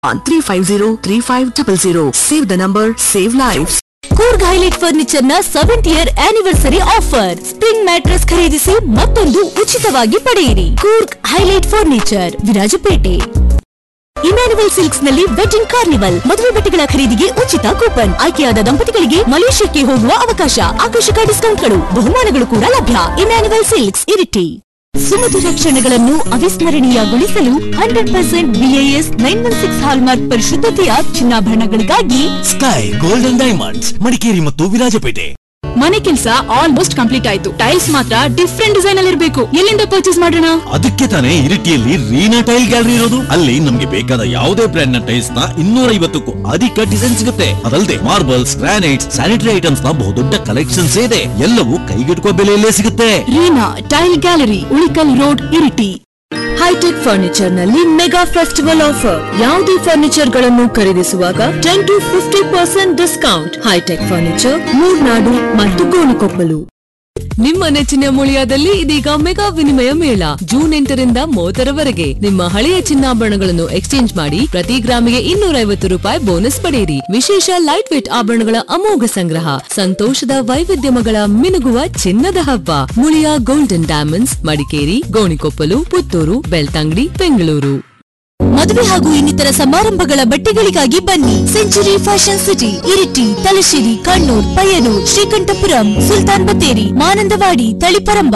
on 350-3500. Save the number, save lives. Coorg highlight furniture ನ seventh year anniversary offer spring mattress ಖರೀದಿಸಿ ಮತ್ತೊಂದು ಉಚಿತವಾಗಿ ಪಡೆಯಿರಿ Coorg highlight furniture Virajpet Emmanuel silks ನಲ್ಲಿ ವೆಡ್ಡಿಂಗ್ ಕಾರ್ನಿವಲ್ ಮದುವೆ ಬಟ್ಟೆಗಳ ಖರೀದಿಗೆ ಉಚಿತ ಕೂಪನ್ ಆಯ್ಕೆಯಾದ ದಂಪತಿಗಳಿಗೆ ಮಲೇಷ್ಯಾಕ್ಕೆ ಹೋಗುವ ಅವಕಾಶ ಆಕರ್ಷಕ ಡಿಸ್ಕೌಂಟ್ಗಳು ಬಹುಮಾನಗಳು ಕೂಡ ಲಭ್ಯ ಇಮ್ಯಾನುವಲ್ ಸಿಲ್ಕ್ಸ್ ಇರಿಟಿ ಸುಮಧುರ ಕ್ಷಣಗಳನ್ನು ಅವಿಸ್ಮರಣೀಯಗೊಳಿಸಲು hundred percent BIS nine one six hallmark ಪರಿಶುದ್ಧತೆಯ ಚಿನ್ನಾಭರಣಗಳಿಗಾಗಿ ಸ್ಕೈ ಗೋಲ್ಡನ್ ಡೈಮಂಡ್ಸ್ ಮಡಿಕೇರಿ ಮತ್ತು ವಿರಾಜಪೇಟೆ ಮನೆ ಕೆಲಸ ಆಲ್ಮೋಸ್ಟ್ ಕಂಪ್ಲೀಟ್ ಆಯ್ತು ಟೈಲ್ಸ್ ಮಾತ್ರ ಡಿಫ್ರೆಂಟ್ ಡಿಸೈನ್ ಅಲ್ಲಿ ಇರಬೇಕು ಎಲ್ಲಿಂದ ಪರ್ಚೇಸ್ ಮಾಡೋಣ ಅದಕ್ಕೆ ತಾನೇ ಇರಿಟಿಯಲ್ಲಿ ರೀನಾ ಟೈಲ್ ಗ್ಯಾಲರಿ ಇರೋದು ಅಲ್ಲಿ ನಮ್ಗೆ ಬೇಕಾದ ಯಾವುದೇ ಬ್ರ್ಯಾಂಡ್ ನ ಟೈಲ್ಸ್ ನ ಇನ್ನೂರ ಐವತ್ತಕ್ಕೂ ಅಧಿಕ ಡಿಸೈನ್ ಸಿಗುತ್ತೆ ಅದಲ್ಲದೆ ಮಾರ್ಬಲ್ಸ್ ಗ್ರಾನೈಟ್ಸ್ ಸ್ಯಾನಿಟರಿ ಐಟಮ್ಸ್ ನ ಬಹುದೊಡ್ಡ ಕಲೆಕ್ಷನ್ಸ್ ಇದೆ ಎಲ್ಲವೂ ಕೈಗೆಟುಕುವ ಬೆಲೆಯಲ್ಲೇ ಸಿಗುತ್ತೆ Reena tile gallery Ulikkal road Iritty hitech furniture ನಲ್ಲಿ ಮೆಗಾ ಫೆಸ್ಟಿವಲ್ ಆಫರ್ ಯಾವುದೇ ಫರ್ನಿಚರ್ ಗಳನ್ನು ಖರೀದಿಸುವಾಗ ten to fifty percent discount hitech furniture Murnad ಮತ್ತು ಗೋಣಿಕೊಪ್ಪಲು ನಿಮ್ಮ ನೆಚ್ಚಿನ ಮುಳಿಯಾದಲ್ಲಿ ಇದೀಗ ಮೆಗಾ ವಿನಿಮಯ ಮೇಳ ಜೂನ್ ಎಂಟರಿಂದ ಮೂವತ್ತರವರೆಗೆ ನಿಮ್ಮ ಹಳೆಯ ಚಿನ್ನಾಭರಣಗಳನ್ನು ಎಕ್ಸ್ಚೇಂಜ್ ಮಾಡಿ ಪ್ರತಿ ಗ್ರಾಮಿಗೆ ಇನ್ನೂರ ಐವತ್ತು ರೂಪಾಯಿ ಬೋನಸ್ ಪಡೆಯಿರಿ ವಿಶೇಷ ಲೈಟ್ ವೇಟ್ ಆಭರಣಗಳ ಅಮೋಘ ಸಂಗ್ರಹ ಸಂತೋಷದ ವೈವಿಧ್ಯಮಗಳ ಮಿನುಗುವ ಚಿನ್ನದ ಹಬ್ಬ ಮುಳಿಯ ಗೋಲ್ಡನ್ ಡೈಮಂಡ್ಸ್ ಮಡಿಕೇರಿ ಗೋಣಿಕೊಪ್ಪಲು ಪುತ್ತೂರು ಬೆಳ್ತಂಗಡಿ ಬೆಂಗಳೂರು ಮದುವೆ ಹಾಗೂ ಇನ್ನಿತರ ಸಮಾರಂಭಗಳ ಬಟ್ಟೆಗಳಿಗಾಗಿ ಬನ್ನಿ century fashion city Iritty Thalassery Kannur Payyanur Sreekandapuram Sultan Bathery Mananthavady Taliparamba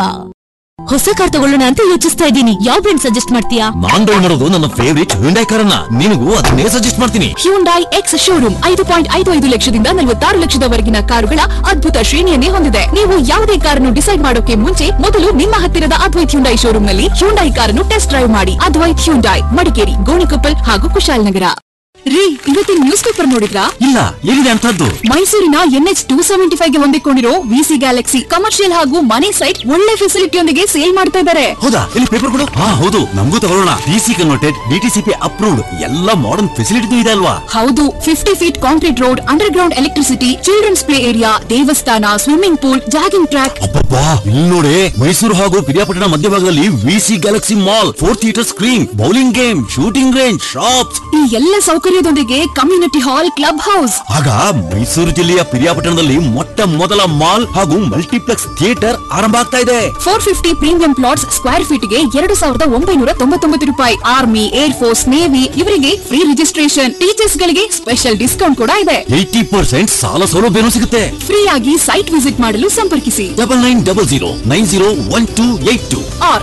ಹೊಸ ಕಾರ್ ತಗೊಳ್ಳೋಣ ಅಂತ ಯೋಚಿಸ್ತಾ ಇದ್ದೀನಿ ಯಾವ ಬ್ರ್ಯಾಂಡ್ ಸಜೆಸ್ಟ್ ಮಾಡ್ತೀಯಾ ನಾನ್ ಡೌನ್ ಮಾಡೋದು ನನ್ನ ಫೇವರಿಟ್ ಹ್ಯುಂಡೈ ಕಾರನ್ನ ನಿನಗೂ ಅದನ್ನೇ ಸಜೆಸ್ಟ್ ಮಾಡ್ತೀನಿ ಹ್ಯೂಂಡೈ ಎಕ್ಸ್ ಶೋರೂಮ್ ಐದು ಪಾಯಿಂಟ್ ಐದು ಐದು ಲಕ್ಷದಿಂದ ನಲವತ್ತಾರು ಲಕ್ಷದವರೆಗಿನ ಕಾರುಗಳ ಅದ್ಭುತ ಶ್ರೇಣಿಯನ್ನೇ ಹೊಂದಿದೆ ನೀವು ಯಾವುದೇ ಕಾರನ್ನು ಡಿಸೈಡ್ ಮಾಡೋಕೆ ಮುಂಚೆ ಮೊದಲು ನಿಮ್ಮ ಹತ್ತಿರದ ಅದ್ವೈತ್ ಹ್ಯುಂಡೈ ಶೋರೂಮ್ ನಲ್ಲಿ ಹ್ಯೂಂಡೈ ಕಾರನ್ನು ಟೆಸ್ಟ್ ಡ್ರೈವ್ ಮಾಡಿ ಅದ್ವೈತ್ ಹ್ಯೂಂಡೈ ಮಡಿಕೇರಿ ಗೋಣಿಕೊಪ್ಪಲ್ ಹಾಗೂ ಕುಶಾಲನಗರ ರೀ ಇವತ್ತಿನ ನ್ಯೂಸ್ ಪೇಪರ್ ನೋಡಿದ್ರಾ ಇಲ್ಲ ಏನಿದೆ ಅಂತದ್ದು ಮೈಸೂರಿನ ಎನ್ಎಚ್ ಟೂ ಸೆವೆಂಟಿ ಫೈವ್ ಗೆ ಹೊಂದಿಕೊಂಡಿರೋ ವಿಸಿ ಗ್ಯಾಲಕ್ಸಿ ಕಮರ್ಷಿಯಲ್ ಹಾಗೂ ಮನೆ ಸೈಟ್ ಒಳ್ಳೆ ಫೆಸಿಲಿಟಿಯೊಂದಿಗೆ ಸೇಲ್ ಮಾಡ್ತಾ ಇದ್ದಾರೆ ಹೌದಾ ಇಲ್ಲಿ ಪೇಪರ್ ಕೊಡು ಹಾ ಹೌದು ನಮಗೂ ತಗೊಳ್ಳೋಣ ಡಿಸಿ ಕನ್ವರ್ಟೆಡ್ ಡಿಟಿಸಿಪಿ ಅಪ್ರೂವ್ಡ್ ಎಲ್ಲ ಮಾಡರ್ನ್ ಫೆಸಿಲಿಟಿ ಇದೆ ಅಲ್ವಾ ಹೌದು fifty feet concrete road underground electricity children's play area ದೇವಸ್ಥಾನ ಸ್ವಿಮ್ಮಿಂಗ್ ಪೂಲ್ ಜಾಗಿಂಗ್ ಟ್ರ್ಯಾಕ್ ಅಬ್ಬಬ್ಬಾ ಇಲ್ಲಿ ನೋಡಿ ಮೈಸೂರು ಹಾಗೂ ಪಿರಿಯಾಪಟ್ಟಣ ಮಧ್ಯಭಾಗದಲ್ಲಿ VC Galaxy mall four theatre screen bowling game shooting range shops ಈ ಎಲ್ಲ ಸೌಕರ್ಯದೊಂದಿಗೆ ಕಮ್ಯುನಿಟಿ ಹಾಲ್ ಕ್ಲಬ್ ಹೌಸ್ ಆಗ ಮೈಸೂರು ಜಿಲ್ಲೆಯ ಪಿರಿಯಾಪಟ್ಟಣದಲ್ಲಿ ಮೊಟ್ಟ ಮೊದಲ ಮಾಲ್ ಹಾಗೂ ಮಲ್ಟಿಪ್ಲೆಕ್ಸ್ ಥಿಯೇಟರ್ ಆರಂಭ ಆಗ್ತಾ ಇದೆ four fifty premium plots square feet ಗೆ ಎರಡು ಸಾವಿರದ ಒಂಬೈನೂರ ತೊಂಬತ್ತೊಂಬತ್ತು ರೂಪಾಯಿ ಆರ್ಮಿ ಏರ್ ಫೋರ್ಸ್ ನೇವಿ ಇವರಿಗೆ ಫ್ರೀ ರಿಜಿಸ್ಟ್ರೇಷನ್ ಟೀಚರ್ಸ್ ಗಳಿಗೆ ಸ್ಪೆಷಲ್ ಡಿಸ್ಕೌಂಟ್ ಕೂಡ ಇದೆ ಏಯ್ಟಿ ಪರ್ಸೆಂಟ್ ಸಾಲ ಸೌಲಭ್ಯನೂ ಸಿಗುತ್ತೆ ಫ್ರೀ ಆಗಿ ಸೈಟ್ ವಿಸಿಟ್ ಮಾಡಲು ಸಂಪರ್ಕಿಸಿ double nine double zero nine zero one two eight two or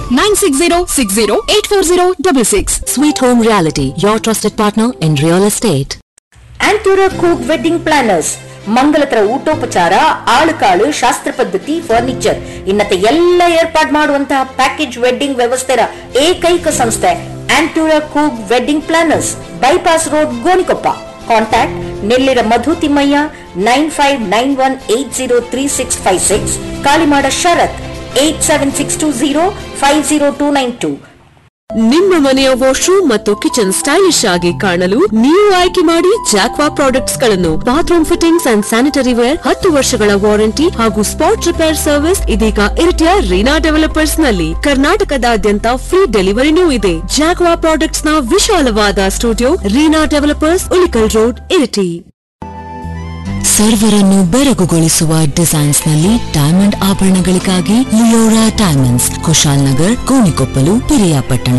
9606084066. Sweet Home Reality, your trusted partner in real estate. ಆಂಟೂರ ಕೂಕ್ ವೆಡ್ಡಿಂಗ್ ಪ್ಲಾನರ್ಸ್ ಮಂಗಲತರ ಊಟೋಪಚಾರ ಆಳುಕಾಳು ಶಾಸ್ತ್ರ ಪದ್ಧತಿ ಫರ್ನಿಚರ್ ಇನ್ನತೆ ಎಲ್ಲ ಏರ್ಪಾಡು ಮಾಡುವಂತಹ ಪ್ಯಾಕೇಜ್ ವೆಡ್ಡಿಂಗ್ ವ್ಯವಸ್ಥೆಯ ಏಕೈಕ ಸಂಸ್ಥೆ ಆಂಟೂರ ಕೂಗ್ wedding planners bypass road Gonikoppa contact Nellira Madhu Thimmaiah nine five nine one eight zero three six five six Kalimada Sharath eight seven six two zero five zero two nine two ನಿಮ್ಮ ಮನೆಯ ವಾಶ್ರೂಮ್ ಮತ್ತು ಕಿಚನ್ ಸ್ಟೈಲಿಶ್ ಆಗಿ ಕಾಣಲು ನೀವು ಆಯ್ಕೆ ಮಾಡಿ ಜಾಕ್ವಾ ಪ್ರಾಡಕ್ಟ್ಸ್ ಗಳನ್ನು bathroom fittings and sanitary ware ಹತ್ತು ವರ್ಷಗಳ ವಾರಂಟಿ ಹಾಗೂ ಸ್ಪಾಟ್ ರಿಪೇರ್ ಸರ್ವಿಸ್ ಇದೀಗ ಇರಿಟಿಯ ರೀನಾ ಡೆವಲಪರ್ಸ್ ನಲ್ಲಿ ಕರ್ನಾಟಕದಾದ್ಯಂತ ಫ್ರೀ ಡೆಲಿವರಿನೂ ಇದೆ ಜಾಕ್ವಾ ಪ್ರಾಡಕ್ಟ್ಸ್ ನ ವಿಶಾಲವಾದ studio Reena developers Ulikal road Iritty ಸರ್ವರನ್ನು ಬೆರಗುಗೊಳಿಸುವ ಡಿಸೈನ್ಸ್ ನಲ್ಲಿ ಡೈಮಂಡ್ ಆಭರಣಗಳಿಗಾಗಿ ಲಿಯೋರಾ ಡೈಮಂಡ್ಸ್ ಕುಶಾಲ್ ನಗರ್ ಕೋಣಿಕೊಪ್ಪಲು ಪಿರಿಯಾಪಟ್ಟಣ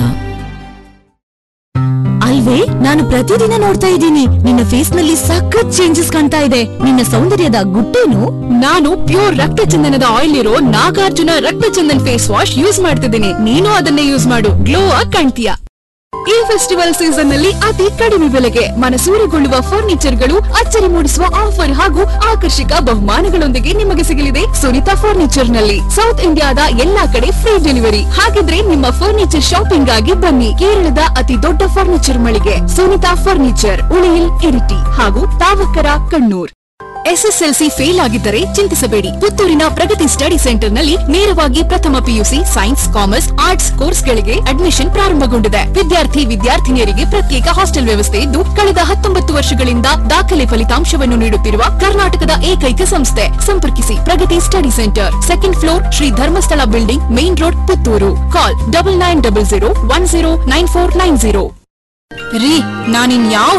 ಅಲ್ವೇ ನಾನು ಪ್ರತಿದಿನ ನೋಡ್ತಾ ಇದ್ದೀನಿ ನಿನ್ನ ಫೇಸ್ ನಲ್ಲಿ ಸಖತ್ ಚೇಂಜಸ್ ಕಾಣ್ತಾ ಇದೆ ನಿನ್ನ ಸೌಂದರ್ಯದ ಗುಟ್ಟೇನು ನಾನು ಪ್ಯೂರ್ ರಕ್ತ ಚಂದನದ ಆಯಿಲ್ ಇರೋ ನಾಗಾರ್ಜುನ ರಕ್ತ ಚಂದನ್ ಫೇಸ್ ವಾಶ್ ಯೂಸ್ ಮಾಡ್ತಿದ್ದೀನಿ ನೀನು ಅದನ್ನೇ ಯೂಸ್ ಮಾಡು ಗ್ಲೋ ಆಗಿ ಕಾಣ್ತೀಯ ಈ ಫೆಸ್ಟಿವಲ್ ಸೀಸನ್ ನಲ್ಲಿ ಅತಿ ಕಡಿಮೆ ಬೆಲೆಗೆ ಮನಸೂರೆಗೊಳ್ಳುವ ಫರ್ನಿಚರ್ ಗಳು ಅಚ್ಚರಿ ಮೂಡಿಸುವ ಆಫರ್ ಹಾಗೂ ಆಕರ್ಷಕ ಬಹುಮಾನಗಳೊಂದಿಗೆ ನಿಮಗೆ ಸಿಗಲಿದೆ ಸುನಿತಾ ಫರ್ನಿಚರ್ ನಲ್ಲಿ ಸೌತ್ ಇಂಡಿಯಾದ ಎಲ್ಲಾ ಕಡೆ ಫ್ರೀ ಡೆಲಿವರಿ ಹಾಗಿದ್ರೆ ನಿಮ್ಮ ಫರ್ನಿಚರ್ ಶಾಪಿಂಗ್ ಆಗಿ ಬನ್ನಿ ಕೇರಳದ ಅತಿ ದೊಡ್ಡ ಫರ್ನಿಚರ್ ಮಳಿಗೆ ಸುನಿತಾ ಫರ್ನಿಚರ್ ಉಳಿಯಿಲ್ ಇರಿಟಿ ಹಾಗೂ ತಾವಕರ ಕಣ್ಣೂರ್ ಎಸ್ಎಸ್ಎಲ್ಸಿ ಫೇಲ್ ಆಗಿದ್ದರೆ ಚಿಂತಿಸಬೇಡಿ ಪುತ್ತೂರಿನ ಪ್ರಗತಿ ಸ್ಟಡಿ ಸೆಂಟರ್ ನಲ್ಲಿ ನೇರವಾಗಿ ಪ್ರಥಮ ಪಿಯುಸಿ ಸೈನ್ಸ್ ಕಾಮರ್ಸ್ ಆರ್ಟ್ಸ್ ಕೋರ್ಸ್ಗಳಿಗೆ ಅಡ್ಮಿಷನ್ ಪ್ರಾರಂಭಗೊಂಡಿದೆ ವಿದ್ಯಾರ್ಥಿ ವಿದ್ಯಾರ್ಥಿನಿಯರಿಗೆ ಪ್ರತ್ಯೇಕ ಹಾಸ್ಟೆಲ್ ವ್ಯವಸ್ಥೆ ಇದ್ದು ಕಳೆದ ಹತ್ತೊಂಬತ್ತು ವರ್ಷಗಳಿಂದ ದಾಖಲೆ ಫಲಿತಾಂಶವನ್ನು ನೀಡುತ್ತಿರುವ ಕರ್ನಾಟಕದ ಏಕೈಕ ಸಂಸ್ಥೆ ಸಂಪರ್ಕಿಸಿ Pragathi study centre second floor Shri Dharmasthala building main road Puttur call double nine double zero one zero nine four nine zero ರೀ ನಾನಿನ್ ಯಾವ